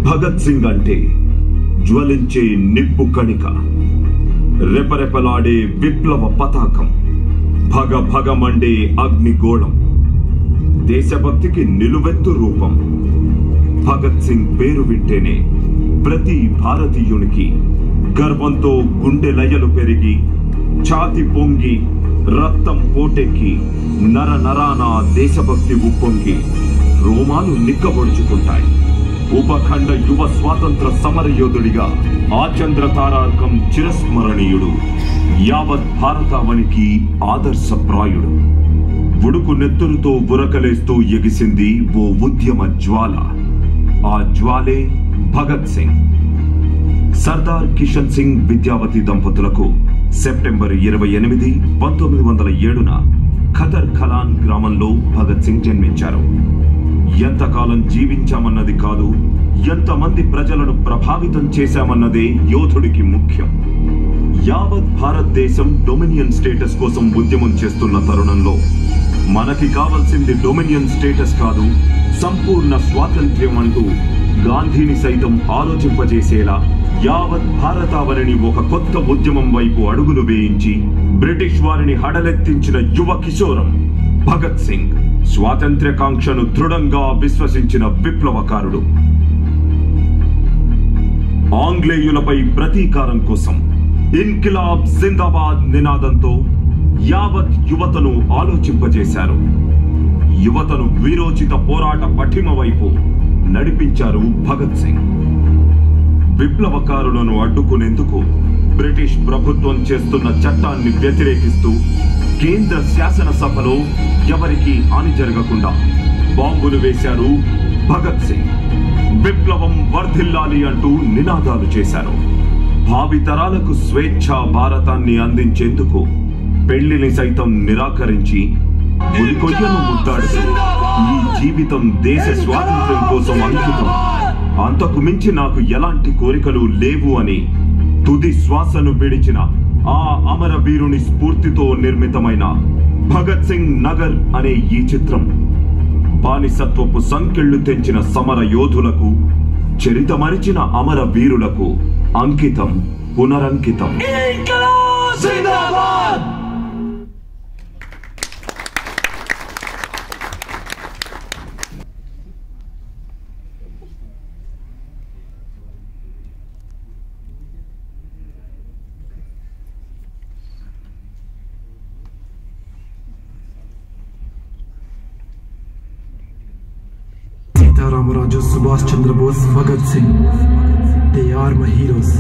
భగత్ సింగ్ అంటే జ్వలించే నిప్పు కణిక రెపరెపలాడే విప్లవ పతాకం భగ భగమండే అగ్నిగోళం దేశభక్తికి నిలువెత్తు రూపం భగత్ సింగ్ పేరు వింటేనే ప్రతి భారతీయునికి గర్వంతో గుండె లయలు పెరిగి ఛాతి పొంగి రక్తం పోటెక్కి నర నరాన దేశభక్తి ఉప్పొంగి రోమాలు నిక్కబొడుచుకుంటాయి ఉపఖండ యువ స్వాతంత్ర సమరయోధుడిగా ఆచంద్ర తారార్కం చిరస్మరణీయుడు యావత్ భారతావనికి ఆదర్శప్రాయుడు ఉడుకు నెత్తురుతో ఉరకలేస్తూ ఎగిసింది ఓ ఉద్యమ జ్వాల ఆ జ్వాలే భగత్ సింగ్ సర్దార్ కిషన్ సింగ్ విద్యావతి దంపతులకు సెప్టెంబర్ ఇరవై ఎనిమిది పంతొమ్మిది వందల ఏడున ఖదర్ ఖలాన్ గ్రామంలో భగత్ సింగ్ జన్మించారు ఎంతకాలం జీవించామన్నది కాదు ఎంతమంది ప్రజలను ప్రభావితం చేశామన్నదే యోధుడికి ముఖ్యం యావత్ భారతదేశం డొమినియన్ స్టేటస్ కోసం ఉద్యమం చేస్తున్న తరుణంలో మనకి కావాల్సింది డొమినియన్ స్టేటస్ కాదు సంపూర్ణ స్వాతంత్ర్యం అంటూ గాంధీని సైతం ఆలోచింపజేసేలా యావత్ భారతావనిని ఒక కొత్త ఉద్యమం వైపు అడుగులు వేయించి బ్రిటిష్ వారిని హడలెత్తించిన యువ కిశోరం భగత్ సింగ్ స్వాతంత్ర్యకాంక్షను దృఢంగా విశ్వసించిన విప్లవకారుడు ఆంగ్లేయులపై ప్రతీకారం కోసం ఇన్కిలాబ్ జిందాబాద్ నినాదంతో యావత్ యువతను ఆలోచింపజేశారు యువతను వీరోచిత పోరాట పటిమ వైపు నడిపించారు భగత్ సింగ్ విప్లవకారులను అడ్డుకునేందుకు బ్రిటిష్ ప్రభుత్వం చేస్తున్న చట్టాన్ని వ్యతిరేకిస్తూ కేంద్ర శాసనసభలో ఎవరికీ హాని జరగకుండా బాంబులు వేశారు భగత్ సింగ్ విప్లవం వర్ధిల్లాలి అంటూ నినాదాలు చేశారు భావితరాలకు స్వేచ్ఛా భారతాన్ని అందించేందుకు పెళ్లిని సైతం నిరాకరించి ఉలికొయ్యను ముద్దాడుతూ ఈ జీవితం దేశ స్వాతంత్ర్యం కోసం అంకితం అంతకు మించి నాకు ఎలాంటి కోరికలు లేవు అని తుది శ్వాసను విడిచిన ఆ అమరవీరుని స్ఫూర్తితో నిర్మితమైన భగత్ సింగ్ నగర్ అనే ఈ చిత్రం బానిసత్వపు సంకెళ్లు తెంచిన సమర యోధులకు చరితమరిచిన అమర వీరులకు అంకితం పునరంకితం Sitaramraju Subhash Chandra Bose, Bhagat Singh. They are my heroes.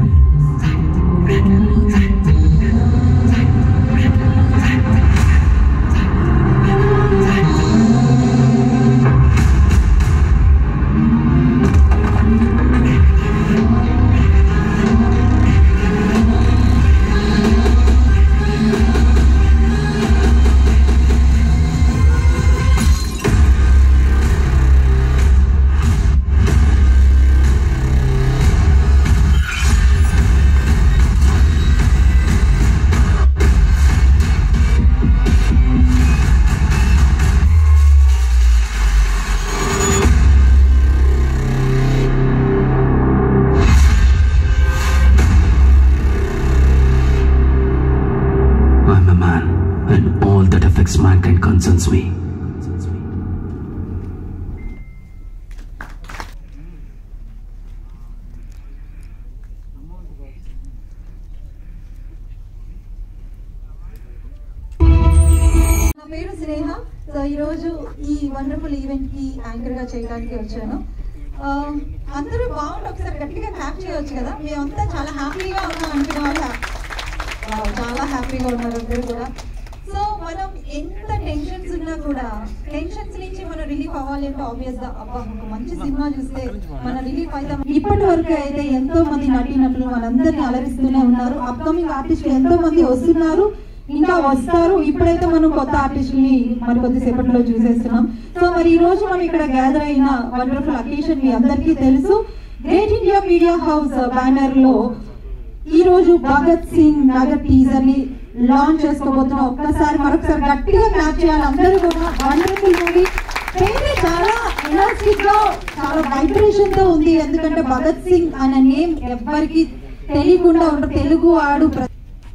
I'm a man, and all that affects mankind concerns me. నా పేరు స్నేహ సో ఈరోజు ఈ వండర్ఫుల్ ఈవెంట్ కి యాంకర్ గా చేయడానికి వచ్చాను ఆ, అందరూ బాగుండి ఒకసారి గట్టిగా క్లాప్ చేయవచ్చు కదా మేమంతా చాలా హ్యాపీగా ఉన్నాం అనుకునే వాళ్ళ వావ్, చాలా హ్యాపీగా ఉన్నారు అందరూ కూడా సో మనం ఎంత టెన్షన్స్ ఉన్నా కూడా టెన్షన్స్ నుంచి మనం రిలీఫ్ అవ్వాలి అంటే ఆబ్వియస్ గా అబ్బా ఒక మంచి సినిమా చూస్తే మన రిలీఫ్ అవుతాం ఇప్పటి వరకు అయితే ఎంతో మంది నటీనటులు మనందరినీ అలరిస్తూనే ఉన్నారు అప్కమింగ్ ఆర్టిస్టులు ఎంతో మంది వస్తున్నారు ఇంకా వస్తారు ఇప్పుడైతే మనం కొత్త ఆర్టిస్టుల్ని మరి కొద్దిసేపట్లో చూసేస్తున్నాం సో మరి ఈ రోజు మనం ఇక్కడ గ్యాదర్ అయిన వండర్ఫుల్ అకేషన్ మీ అందరికీ తెలుసు great India media house banner లో ఈ రోజు భగత్ సింగ్ నగర్ టీజర్ ని లాంచ్ చేసుకోబోతున్నాం ఒక్కసారి మరొకసారి గట్టిగా క్లాప్ చేయాలి అందరూ కూడా వండర్ఫుల్ మూవీ పేరే చాలా ఎలాస్టిక్ గా చాలా వైబ్రేషన్ తో ఉంది ఎందుకంటే భగత్ సింగ్ అనే నేమ్ ఎవ్వరికి తెలియకుండా ఉంటారు తెలుగు ఆడు ప్ర-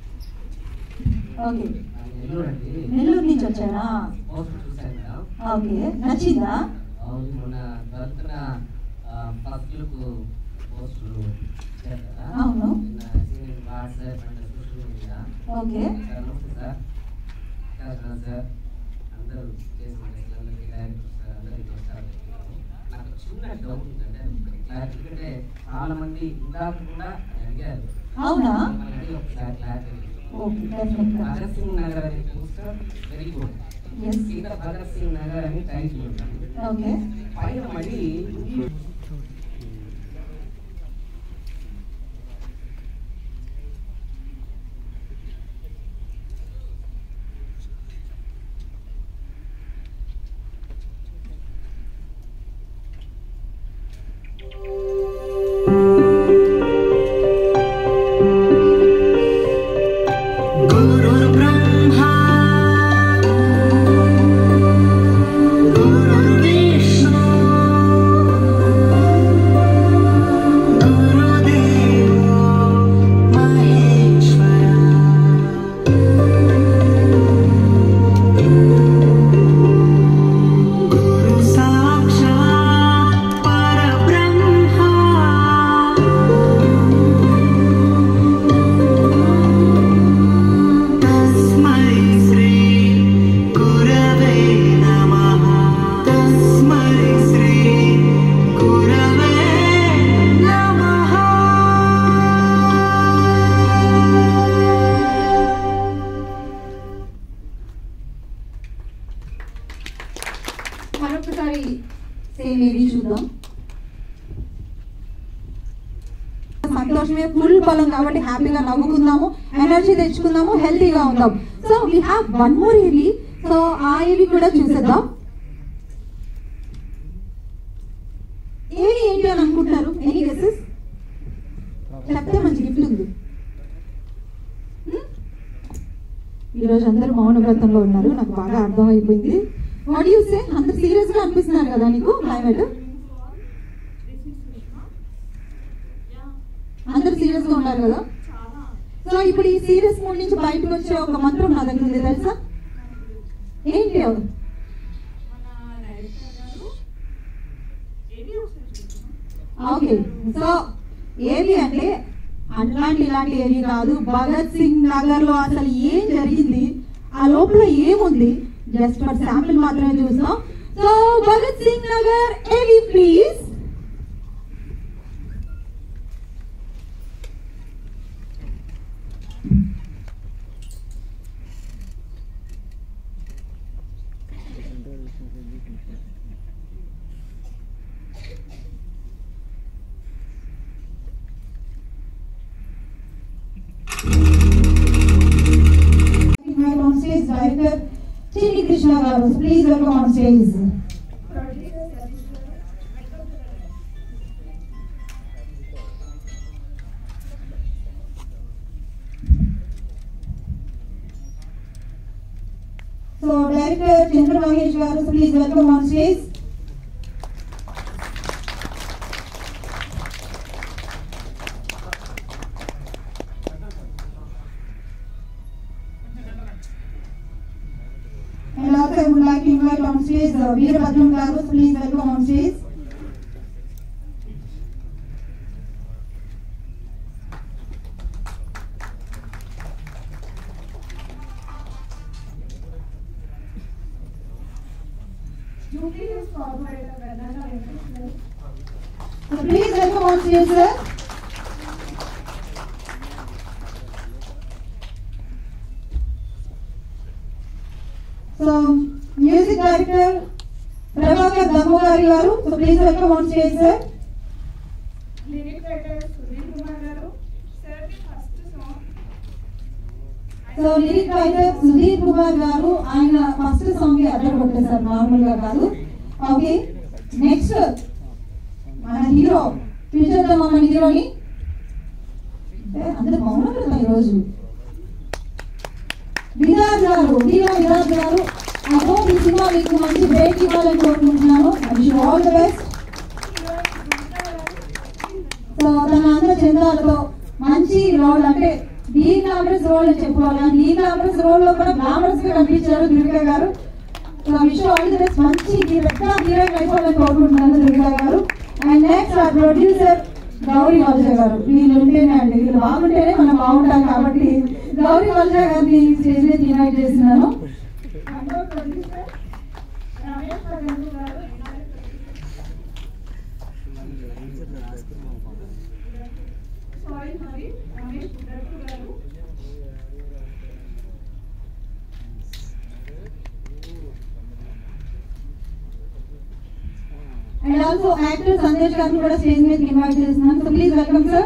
ఓకే నెల్లూరండి నెల్లూరు నుంచి వచ్చారా పోస్ట్ చూశాను మేడం ఓకే నచ్చిందా అవును మొన్న ట్వెల్త్న ఫస్ట్ లుక్ పోస్టులు ఇచ్చారు కదా అవును. నిన్న senior WhatsApp and social media okay sir నమస్తే సార్ నమస్కారం సార్ అందరూ చేసిన అందరికీ డైరెక్టర్ సార్ అందరికీ నమస్కారం చెప్తున్నాను. నాకు చిన్న డౌట్ ఉందంటే క్లారిటీ ఎందుకంటే చాలా మంది ఇందాక కూడా అడిగారు అవునా మిమ్మల్ని అడిగి ఒకసారి క్లారిటీ ఓకే డెఫినెట్ గా భగత్ సింగ్ నగర్ అనే పోస్టర్ వెరీ గుడ్ Yes. కింద భగత్ సింగ్ నగర్ అని టైటిల్ ఉంటుంది ఓకే పైన మళ్ళీ गुरुर्ब्रह्मा गुरुर्विष्णु गुरुदेवो महेश्वरा गुरु साक्षात् परब्रह्मा तस्मै श्री गुरवे नमः तस्मै श्री गुरवे नमः మరొకసారి సేమ్ ఏవి చూద్దాం సంతోషమే ఫుల్ బలం కాబట్టి హ్యాపీగా నవ్వుకుందాము ఎనర్జీ తెచ్చుకుందాము హెల్తీగా ఉందాం so we have one more AV so ఆ ఏవి కూడా చూసేద్దాం ఏవి ఏంటి అని అనుకుంటారు ఎనీ గెసెస్ చెప్తే మంచి గిఫ్ట్ ఉంది Hmm? ఈరోజు అందరూ మౌన వ్రతంలో ఉన్నారు నాకు బాగా అర్థమైపోయింది వాట్ యూ సే అంత సీరియస్ గా అనిపిస్తున్నారు కదా నీకు క్లైమేట్ అందరు సీరియస్ గా ఉన్నారు కదా సో ఇప్పుడు ఈ సీరియస్ మూడ్ నుంచి బయటకు వచ్చే ఒక మంత్రం నా దగ్గర ఉంది తెలుసా ఏంటి అది? ఓకే సో ఏది అంటే అట్లాంటి ఇలాంటి ఏది కాదు భగత్ సింగ్ నగర్ లో అసలు ఏం జరిగింది ఆ లోపల ఏముంది జస్ట్ ఫర్ శాంపిల్ మాత్రమే చూస్తాం so Bhagat Singh Nagar AV please invite on stage director Chini Krishna Garu. So please welcome on stage. So director Chandra Mahesh Garu, so please welcome on stage. And also I would like to invite on stage uh, Veerabhadram Garu, so please welcome on stage. So please welcome on stage, sir. So, music director Prabhakar Damogari garu. So please welcome on stage, sir. Lyric writer Sudheer Kumar garu sir first song so lyric writer Sudheer Kumar garu ఆయన first song కి అడ్డర్ కొట్టేశారు normal గా కాదు okay next మన hero పిలిచేద్దామా మన హీరోని అంటే అందరు మౌనం కదా ఈరోజు విరాజ్ గారు హీరో విరాజ్ గారు ఐ హోప్ ఈ సినిమా మీకు మంచి బ్రేక్ ఇవ్వాలని కోరుకుంటున్నాను I wish all the best so తన అందరి చందాలతో మంచి రోల్ అంటే డీ గ్లామరస్ రోల్ అని చెప్పుకోవాలి డీ గ్లామరస్ రోల్ లో కూడా గ్లామరస్ గా కనిపించారు Durga garu so wish all the best మంచి పెద్ద హీరోయిన్ అయిపోవాలని కోరుకుంటున్నాను దుర్గా గారు అండ్ నెక్స్ట్ ఆ ప్రొడ్యూసర్ గౌరీ వల్జ గారు వీళ్ళు ఉంటేనే అండి వీళ్ళు బాగుంటేనే మనం బాగుంటాం కాబట్టి గౌరీ వల్జ గారిని స్టేజ్ మీద ఇన్వైట్ చేస్తున్నాను అందరూ ప్రొడ్యూసర్ రమేష్ పదండు గారు సారీ మరి రమేష్ పదండు గారు అండ్ ఆల్సో యాక్టర్ సందేశ్ గారిని కూడా స్టేజ్ మీద ఇన్వైట్ చేస్తున్నాను so please welcome sir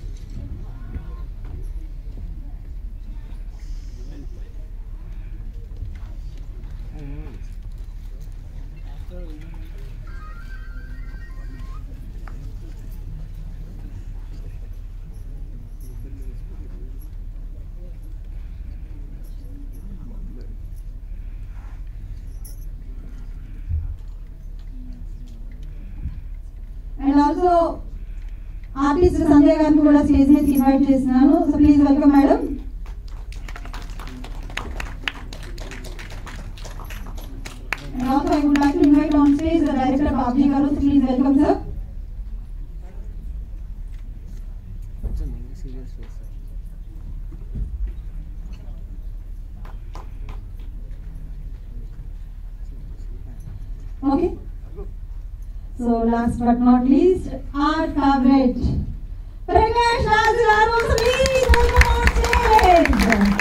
and also artist Sanjay గారిని కూడా స్టేజ్ మీద ఇన్వైట్ చేస్తున్నాను so please welcome madam And also I would like to invite on stage the director Babji Garu. So please welcome sir. Okay. So last but not least, our favorite, Prakash Raj Garu. So please welcome on stage.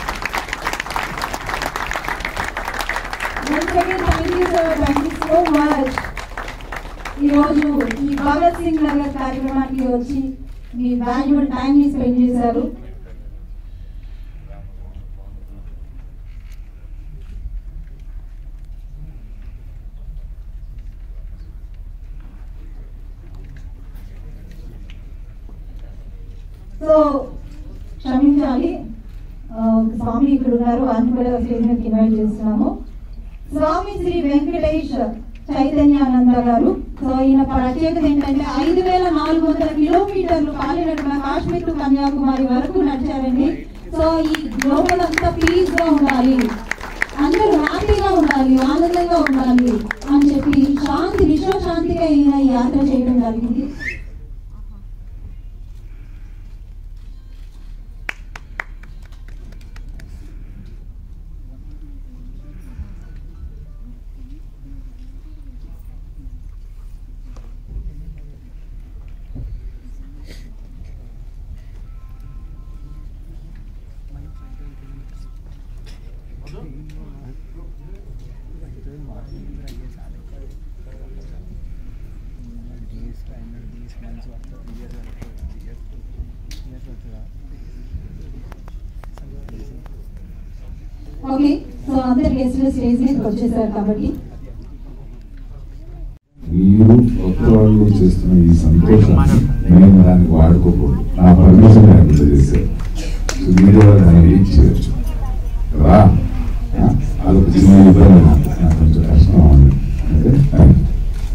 Once again, thank you sir. Thank you so much. ఈరోజు ఈ భగత్ సింగ్ నగర్ కార్యక్రమానికి వచ్చి మీ valuable time ని spend చేశారు so క్షమించాలి ఆ, స్వామి ఇక్కడ ఉన్నారు వారిని కూడా స్టేజ్ మీదకి ఇన్వైట్ చేస్తున్నాము స్వామి శ్రీ వెంకటేష్ చైతన్యానంద గారు సో ఈయన ప్రత్యేకత ఏంటంటే ఐదు వేల నాలుగు వందల కిలోమీటర్లు కాలినడకన కాశ్మీర్ టు కన్యాకుమారి వరకు నడిచారండి సో ఈ గ్లోబల్ అంతా పీస్ గా ఉండాలి అందరూ హ్యాపీగా ఉండాలి ఆనందంగా ఉండాలి అని చెప్పి శాంతి విశ్వశాంతిగా ఈయన ఈ యాత్ర చేయడం జరిగింది ఓకే సో అందరు గెస్ట్లు స్టేజ్ మీదకి వచ్చేసారు కాబట్టి మీరు కొత్త వాళ్ళు చేస్తున్న ఈ సంతోషాన్ని నేను దాన్ని వాడుకోకూడదు నా పర్మిషన్ అప్లై చేశారు సో మీరు కూడా దాన్ని రీచ్ చేయొచ్చు కదా ఆ? అదొక చిన్న ఇబ్బంది నాకు నాకు కొంచెం కష్టం ఉంది ఓకే థ్యాంక్ యూ.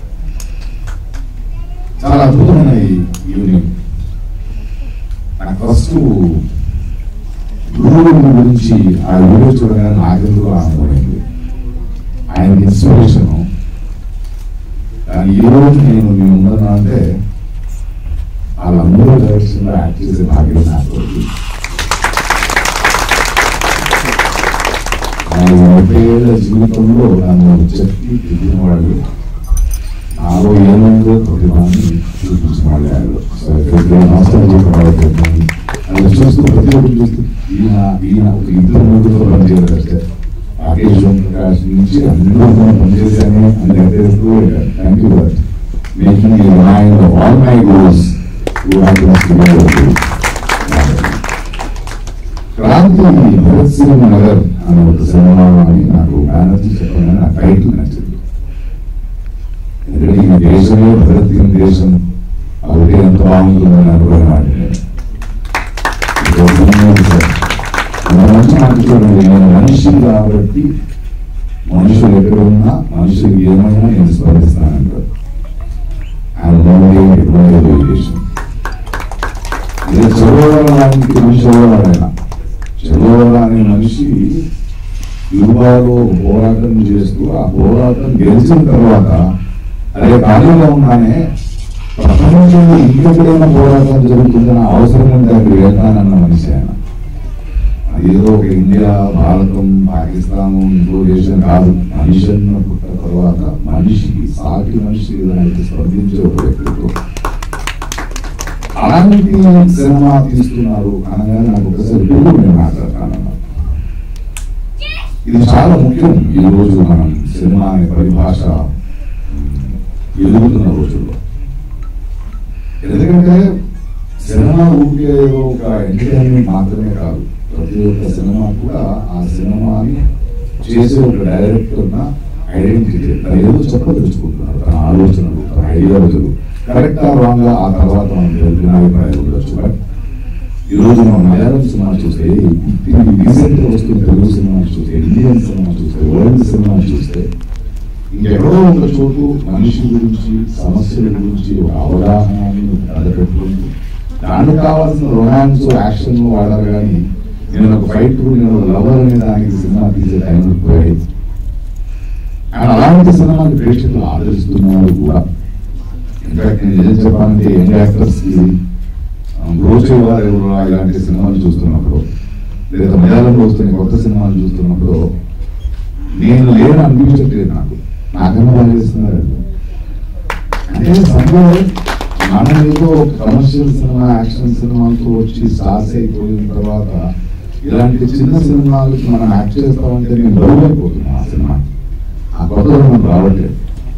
చాలా అద్భుతమైన ఈ ఈవినింగ్ నాకు ఫస్ట్ గురువు గురించి ఆ వీడియో చూడగానే నాకెందుకు ఆనందమైంది ఆయన ఇన్స్పిరేషన్ కానీ ఈ రోజు నేను మీ ముందర అంటే వాళ్ళందరూ డైరెక్షన్ లో యాక్ట్ చేసే భాగ్యం నాకు ఉంది. ఆయన ముప్పై ఏళ్ళ జీవితంలో నన్ను చెప్పి తిరిగిన వాళ్ళు నాలో ఏముందో ప్రతిభాన్ని చూపించిన వాళ్ళు సో ఇక్కడ నమస్కారం చెప్పడం అది చూస్తూ ప్రతి ఒక్కరు చూస్తూ ఈయన ఈయన ఒక ఇద్దరు ముగ్గురు పనిచేయదంటే రాకేష్ ప్రకాష్ నుంచి అందరూ మనం పనిచేశాను అని చెప్పేస్తూ thank you but making a mind of all my goals Kranti Bhagat Singh Nagar అనే ఒక సినిమా అని నాకు బ్యానర్జీ చెప్పగానే నా టైటిల్ నచ్చింది ఎందుకంటే ఈ దేశమే భగత్ సింగ్ దేశం అవుతే ఎంత బాగుంటుందని అనుకునే వాడిని నేను. ఇది ఒక ఉన్నది సార్. మన మంచి మాట చూడండి నేను మనిషి కాబట్టి మనుషులు ఎక్కడ ఉన్నా మనుషులు ఏమైనా నేను స్పందిస్తానంటారు ఆయన నోడే ఎటువంటి ఎడ్యుకేషన్ ఇది చదవడానికి మనిషి చదవాలైనా చదవాల అనే మనిషి యువాలో పోరాటం చేస్తూ ఆ పోరాటం గెలిచిన తర్వాత అదే ఖాళీగా ఉన్నానే ప్రపంచంలో ఇంకెక్కడైనా పోరాటం జరుగుతుందన్న అవసరం ఉంటే అక్కడికి వెళ్తానన్న మనిషి ఆయన ఏదో ఒక ఇండియా భారతం పాకిస్తాన్ ఇంకో దేశం కాదు మనిషి అన్న పుట్ట తర్వాత మనిషికి సాటి మనిషి ఏదైతే స్పందించే ఒక వ్యక్తిత్వం అలాంటి సినిమా తీస్తున్నారు అనగానే నాకు ఒకసారి గురువు నేను మాట్లాడతానన్నా ఇది చాలా ముఖ్యం ఈ రోజు మనం సినిమా అనే పరిభాష ఉమ్, ఎదుగుతున్న రోజుల్లో ఎందుకంటే సినిమా ఊరికే ఏదో ఒక ఎంటర్టైన్మెంట్ మాత్రమే కాదు ప్రతి ఒక్క సినిమా కూడా ఆ సినిమాని చేసే ఒక డైరెక్టర్ ఐడెంటిటీ తను ఏదో చెప్పదలుచుకుంటున్నారు తన ఆలోచనలు తన ఐడియాలజీలు కరెక్టా రాంగ్ ఆ తర్వాత మనం తెలిపిన అభిప్రాయాలు ఉండొచ్చు బట్ ఈ రోజు మనం మలయాళం సినిమా చూస్తే రీసెంట్ గా వస్తున్న తెలుగు సినిమా చూస్తే ఇండియన్ సినిమా చూస్తే వరల్డ్ సినిమా చూస్తే ఇంకెక్కడో ఒక చోటు మనిషి గురించి సమస్యల గురించి ఒక అవగాహనని కలపెట్టుకుంటూ దానికి కావాల్సిన రొమాన్స్ యాక్షన్ వాడాలి కానీ నేను ఒక ఫైట్ నేను ఒక లవర్ అనే దానికి సినిమా తీసే టైంలో పోయాయి అండ్ అలాంటి సినిమాని ప్రేక్షకులు ఆదరిస్తున్నారు కూడా ఇన్ఫాక్ట్ నేను నిజం చెప్పాలంటే యంగ్ యాక్టర్స్ కి బ్రోచే వారు ఎవరు ఇలాంటి సినిమాలు చూస్తున్నప్పుడు లేదా మలయాళంలో వస్తున్న కొత్త సినిమాలు చూస్తున్నప్పుడు నేను లేని అనిపించట్లేదు నాకు నాకన్నా బాగా చేస్తున్నారు వాళ్ళు. అంటే సంభవం మనం ఏదో ఒక కమర్షియల్ సినిమా యాక్షన్ సినిమాలతో వచ్చి స్టార్స్ అయిపోయిన తర్వాత ఇలాంటి చిన్న సినిమాలకి మనం యాక్ట్ చేస్తామంటే నేను డౌట్ అయిపోతున్నాను ఆ సినిమా ఆ కొత్త మనం రావట్లేదు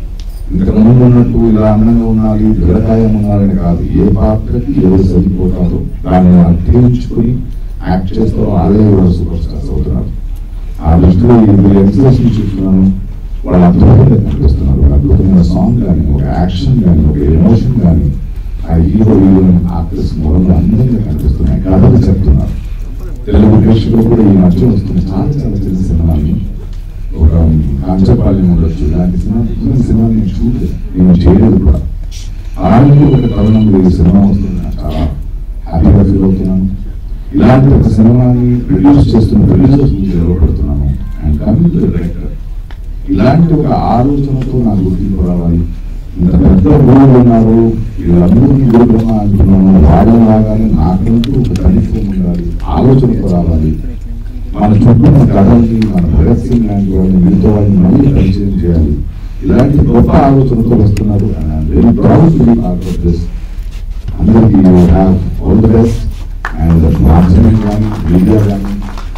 ఇంతకు ముందు ఉన్నట్టు ఇలా అందంగా ఉండాలి దృఢకాయం ఉండాలని కాదు ఏ పాత్రకి ఎవరు సరిపోతారో దాన్ని అర్థించుకుని యాక్ట్ చేస్తారో వాళ్ళే కూడా సూపర్ స్టార్స్ అవుతున్నారు ఆ దృష్టిలో ఈ ఎక్స్ప్రెషన్ చూస్తున్నాను వాళ్ళు అద్భుతంగా కనిపిస్తున్నారు ఒక అద్భుతమైన సాంగ్ కానీ ఒక యాక్షన్ కానీ ఒక ఎమోషన్ కానీ ఆ హీరో హీరోయిన్ యాక్టర్స్ మూలంలో అందంగా కనిపిస్తున్నాయి కథలు చెప్తున్నారు తెలుగు ప్రేక్షకులు కూడా ఈ మధ్య వస్తున్న చాలా చాలా చిన్న సినిమాని ఒక కాంచపాలెం ఉండొచ్చు ఇలాంటి సినిమా ఇలాంటి సినిమా నేను చూడలేదు నేను చేయలేదు కూడా అలాంటి ఒక తరుణంలో ఈ సినిమా వస్తుంది నాకు చాలా హ్యాపీగా ఫీల్ అవుతున్నాను ఇలాంటి ఒక సినిమాని ప్రొడ్యూస్ చేస్తున్న ప్రొడ్యూసర్స్ నుంచి నిలబడుతున్నాను అండ్ కమింగ్ టు డైరెక్టర్ ఇలాంటి ఒక ఆలోచనతో నాకు గుర్తింపు రావాలి ఇంత పెద్ద ఊళ్ళు ఉన్నారు వీళ్ళందరినీ ఊరుకున్నా అంటున్నాను వాడలాగానే నాకంటూ ఒక కనిత్వం ఉండాలి ఆలోచనతో రావాలి మన చుట్టూ ఉన్న కథల్ని మన భగత్ సింగ్ లాంటి వాళ్ళని మిగతా వాళ్ళని మళ్ళీ పరిచయం చేయాలి ఇలాంటి గొప్ప ఆలోచనతో వస్తున్నారు very proud to be part of this అందరికీ have all the best and మాధ్యమం కానీ మీడియా కానీ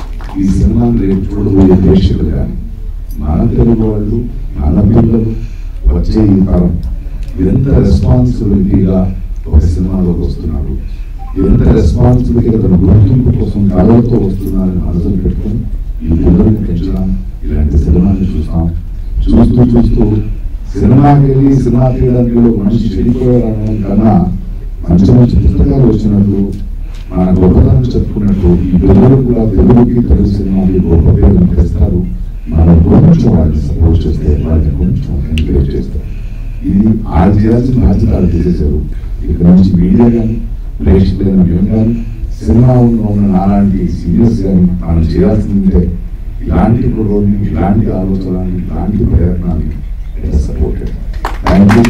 ఈ సినిమాని రేపు చూడబోయే ప్రేక్షకులు కానీ మన తెలుగు వాళ్ళు మన పిల్లలు వచ్చే ఈ తరం ఎంత రెస్పాన్సిబిలిటీగా ఒక సినిమాలోకి వస్తున్నారు ఎంత రెస్పాన్సిబిలిటీగా తన గుర్తింపు కోసం కళలతో వస్తున్నారని మనసులు పెట్టుకుని ఈ పిల్లల్ని పెంచుదాం ఇలాంటి సినిమాని చూస్తాం చూస్తూ చూస్తూ సినిమాకి వెళ్ళి సినిమా తీయడానికి ఒక మనిషి చెడిపోయారనడం కన్నా మంచి మంచి పుస్తకాలు వచ్చినట్లు మన గొప్పతనం చెప్పుకున్నట్టు ఈ పిల్లలు కూడా తెలుగుకి తెలుగు సినిమాకి గొప్ప పేరు తెస్తారు మనం కొంచెం వాళ్ళని సపోర్ట్ చేస్తే వాళ్ళని కొంచెం ఎంకరేజ్ చేస్తారు ఇది వాళ్ళు చేయాల్సిన బాధ్యత వాళ్ళు చేసేసారు ఇక్కడ నుంచి మీడియా కానీ ప్రేక్షకులైన మేము కానీ సినిమా ఉన్న ఉన్న నాలాంటి సీనియర్స్ కానీ మనం చేయాల్సిందే ఇలాంటి ప్రోగ్రామ్ని ఇలాంటి ఆలోచనని ఇలాంటి ప్రయత్నాన్ని సపోర్ట్ థ్యాంక్ యూ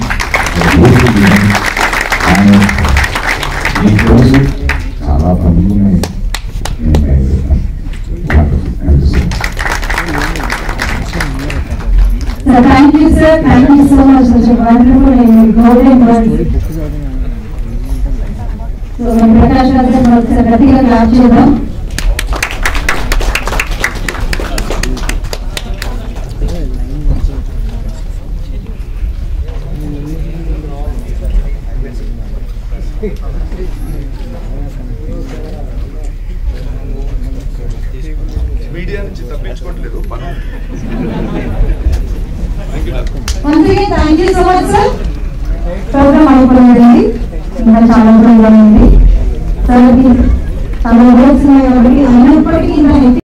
ఈ రోజు చాలా పనులు ఉన్నాయి నేను బయలుదేరుతాను thank you So thank you, sir. Thank you so much. Such a wonderful and golden words. So, మన ప్రకాష్ రాజు గారు ఒకసారి గట్టిగా క్లాప్ చేద్దాం మీడియా నుంచి తప్పించుకోవట్లేదు మనం Once again, thank you so much, sir. Program అయిపోయిందండి ఇంకా చాలా దూరంగా ఉంది సార్ తమ వర్డ్స్ కాబట్టి అయినప్పటికీ ఇంకా